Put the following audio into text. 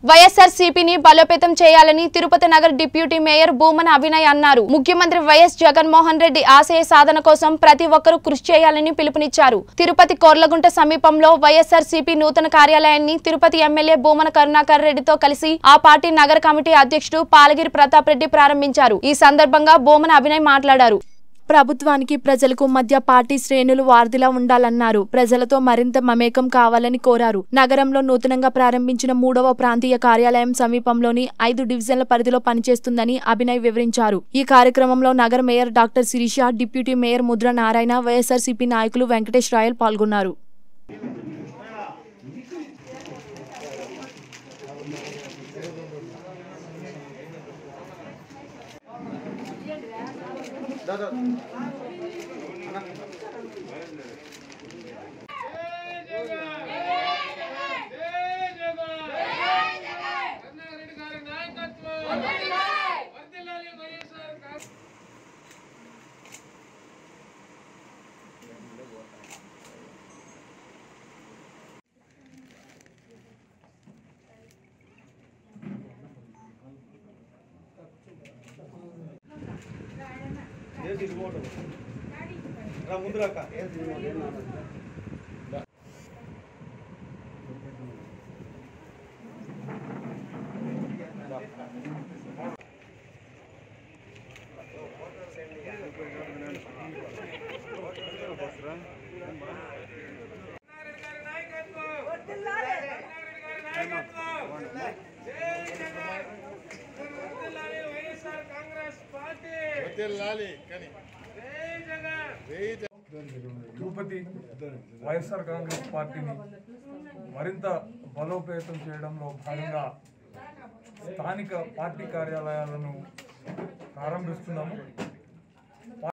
వైఎస్ఆర్ సిపిని బలోపేతం చేయాలని తిరుపతి నగర్ డిప్యూటీ మేయర్ భూమన అభినయ్ అన్నారు ముఖ్యమంత్రి వైఎస్ జగన్మోహన్ రెడ్డి ఆశయ సాధన కోసం ప్రతి ఒక్కరూ కృషి చేయాలని పిలుపునిచ్చారు తిరుపతి కోర్లగుంట సమీపంలో వైఎస్ఆర్ సిపి నూతన కార్యాలయాన్ని తిరుపతి ఎమ్మెల్యే భూమన కరుణాకర్ రెడ్డితో కలిసి ఆ పార్టీ నగర కమిటీ అధ్యక్షుడు పాలగిరి ప్రతాప్ రెడ్డి ప్రారంభించారు ఈ సందర్భంగా భూమన అభినయ్ మాట్లాడారు ప్రభుత్వానికి ప్రజలకు మధ్య పార్టీ శ్రేణులు వారధిలా ఉండాలన్నారు ప్రజలతో మరింత మమేకం కావాలని కోరారు నగరంలో నూతనంగా ప్రారంభించిన మూడవ ప్రాంతీయ కార్యాలయం సమీపంలోని ఐదు డివిజన్ల పరిధిలో పనిచేస్తుందని అభినయ్ వివరించారు ఈ కార్యక్రమంలో నగర mayor doctor Sirisha deputy mayor Mudra Narayana YSRCP నాయకులు వెంకటేష్ రాయల్ పాల్గొన్నారు కరుణాకరెడ్డి గారి నాయకత్వం వర్ధిల్లాలి వైఎస్ఆర్ కాంగ్రెస్ ముందు రాక కరుణాకరెడ్డి గారి నాయకత్వం కరుణాకరెడ్డి గారి నాయకత్వం జై జగన్ వర్ధిల్లాలి వైఎస్ఆర్ కాంగ్రెస్ పార్టీ జై జగన్ తిరుపతి వైఎస్ఆర్ కాంగ్రెస్ పార్టీని మరింత బలోపేతం చేయడంలో భాగంగా స్థానిక పార్టీ కార్యాలయాలను ప్రారంభిస్తున్నాము